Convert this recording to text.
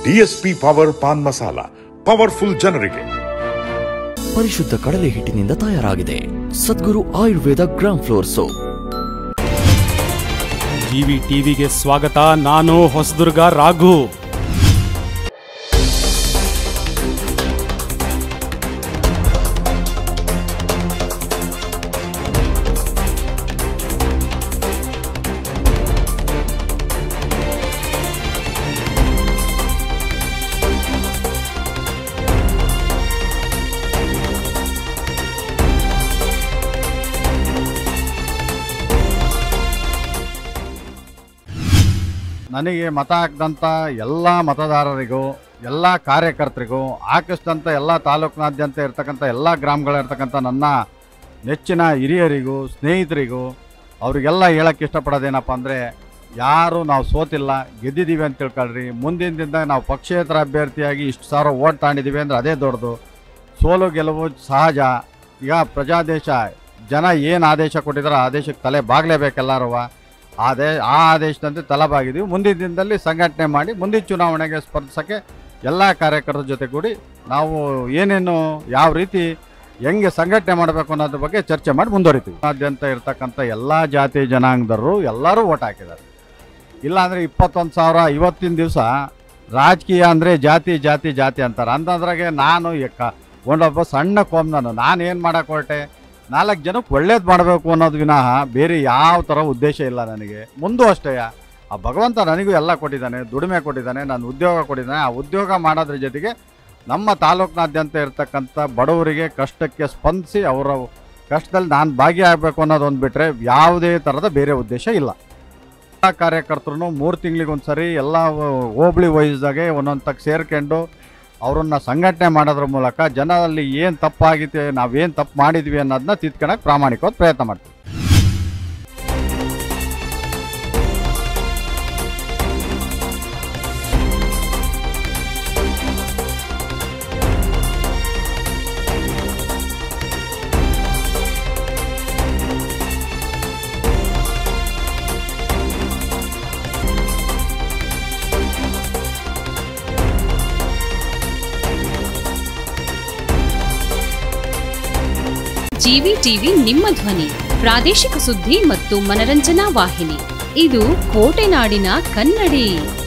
DSP power pan masala powerful ಜನರಿಗೆ ಪರಿಶುದ್ಧ ಕಡಲೆ ಹಿಟ್ಟಿನಿಂದ ತಯಾರಾಗಿದೆ Sadguru Ayurveda gram flour soap GV ಟಿವಿಗೆ ಸ್ವಾಗತ ನಾನು ಹೊಸದುರ್ಗ ರಾಘು ನನಗೆ ಮತ ಹಾಕಿದಂಥ ಎಲ್ಲ ಮತದಾರರಿಗೂ ಎಲ್ಲ ಕಾರ್ಯಕರ್ತರಿಗೂ ಹಾಕಿಸಿದಂಥ ಎಲ್ಲ ತಾಲೂಕಿನಾದ್ಯಂತ ಇರ್ತಕ್ಕಂಥ ಎಲ್ಲ ಗ್ರಾಮಗಳಿರ್ತಕ್ಕಂಥ ನನ್ನ ನೆಚ್ಚಿನ ಹಿರಿಯರಿಗೂ ಸ್ನೇಹಿತರಿಗೂ ಅವರಿಗೆಲ್ಲ ಹೇಳಕ್ಕೆ ಇಷ್ಟಪಡೋದೇನಪ್ಪ ಅಂದರೆ ಯಾರು ನಾವು ಸೋತಿಲ್ಲ ಗೆದ್ದಿದ್ದೀವಿ ಅಂತ ತಿಳ್ಕೊಳ್ರಿ ಮುಂದಿನ ದಿನದಾಗ ನಾವು ಪಕ್ಷೇತರ ಅಭ್ಯರ್ಥಿಯಾಗಿ ಇಷ್ಟು ಸಾವಿರ ಓಟ್ ತಗೊಂಡಿದ್ದೀವಿ ಅಂದರೆ ಅದೇ ದೊಡ್ಡದು ಸೋಲು ಗೆಲುವು ಸಹಜ ಈಗ ಪ್ರಜಾದೇಶ ಜನ ಏನು ಆದೇಶ ಕೊಟ್ಟಿದ್ದಾರೋ ಆ ಆದೇಶಕ್ಕೆ ತಲೆ ಬಾಗಲೇಬೇಕೆಲ್ಲರೂ ಆದೇ ಆ ಆದೇಶದಂತೆ ತಲೆಬಾಗಿದ್ದೀವಿ ಮುಂದಿನ ದಿನದಲ್ಲಿ ಸಂಘಟನೆ ಮಾಡಿ ಮುಂದಿನ ಚುನಾವಣೆಗೆ ಸ್ಪರ್ಧಿಸೋಕ್ಕೆ ಎಲ್ಲ ಕಾರ್ಯಕರ್ತರ ಜೊತೆಗೂಡಿ ನಾವು ಏನೇನು ಯಾವ ರೀತಿ ಹೆಂಗೆ ಸಂಘಟನೆ ಮಾಡಬೇಕು ಅನ್ನೋದ್ರ ಬಗ್ಗೆ ಚರ್ಚೆ ಮಾಡಿ ಮುಂದುವರಿತೀವಿ ಆದ್ಯಂತ ಇರ್ತಕ್ಕಂಥ ಎಲ್ಲ ಜಾತಿ ಜನಾಂಗದವರು ಎಲ್ಲರೂ ಓಟ್ ಹಾಕಿದ್ದಾರೆ ಇಲ್ಲಾಂದರೆ ಇಪ್ಪತ್ತೊಂದು ಸಾವಿರ ಇವತ್ತಿನ ದಿವಸ ರಾಜಕೀಯ ಅಂದರೆ ಜಾತಿ ಜಾತಿ ಜಾತಿ ಅಂತಾರೆ ಅಂತಂದ್ರಾಗೆ ನಾನು ಎಕ್ಕ ಒಂದೊಬ್ಬ ಸಣ್ಣ ಕೋಮ್ನನು ನಾನು ಏನು ಮಾಡಕ್ಕೆ ಹೊರಟೆ ನಾಲ್ಕು ಜನಕ್ಕೆ ಒಳ್ಳೇದು ಮಾಡಬೇಕು ಅನ್ನೋದು ವಿನಃ ಬೇರೆ ಯಾವ ಥರ ಉದ್ದೇಶ ಇಲ್ಲ ನನಗೆ ಮುಂದೂ ಅಷ್ಟೇ ಆ ಭಗವಂತ ನನಗೂ ಎಲ್ಲ ಕೊಟ್ಟಿದ್ದಾನೆ ದುಡಿಮೆ ಕೊಟ್ಟಿದ್ದಾನೆ ನಾನು ಉದ್ಯೋಗ ಕೊಟ್ಟಿದ್ದಾನೆ ಆ ಉದ್ಯೋಗ ಮಾಡೋದ್ರ ಜೊತೆಗೆ ನಮ್ಮ ತಾಲೂಕಿನಾದ್ಯಂತ ಇರ್ತಕ್ಕಂಥ ಬಡವರಿಗೆ ಕಷ್ಟಕ್ಕೆ ಸ್ಪಂದಿಸಿ ಅವರ ಕಷ್ಟದಲ್ಲಿ ನಾನು ಭಾಗಿಯಾಗಬೇಕು ಅನ್ನೋದೊಂದು ಬಿಟ್ಟರೆ ಯಾವುದೇ ಥರದ ಬೇರೆ ಉದ್ದೇಶ ಇಲ್ಲ ಎಲ್ಲ ಕಾರ್ಯಕರ್ತರು ಮೂರು ತಿಂಗಳಿಗೊಂದು ಸರಿ ಎಲ್ಲ ಹೋಬಳಿ ವೈಸ್ದಾಗೆ ಒಂದೊಂದು ತಕ್ಕ ಸೇರ್ಕೊಂಡು ಅವರನ್ನು ಸಂಘಟನೆ ಮಾಡೋದ್ರ ಮೂಲಕ ಜನರಲ್ಲಿ ಏನು ತಪ್ಪಾಗಿದೆ ನಾವೇನು ತಪ್ಪು ಮಾಡಿದ್ವಿ ಅನ್ನೋದನ್ನ ತಿದ್ಕೊಳಕ್ಕೆ ಪ್ರಾಮಾಣಿಕವಾಗಿ ಪ್ರಯತ್ನ ಮಾಡ್ತೀವಿ ಜಿವಿ ಟಿವಿ ನಿಮ್ಮ ಧ್ವನಿ ಪ್ರಾದೇಶಿಕ ಸುದ್ದಿ ಮತ್ತು ಮನರಂಜನಾ ವಾಹಿನಿ ಇದು ಕೋಟೆನಾಡಿನ ಕನ್ನಡಿ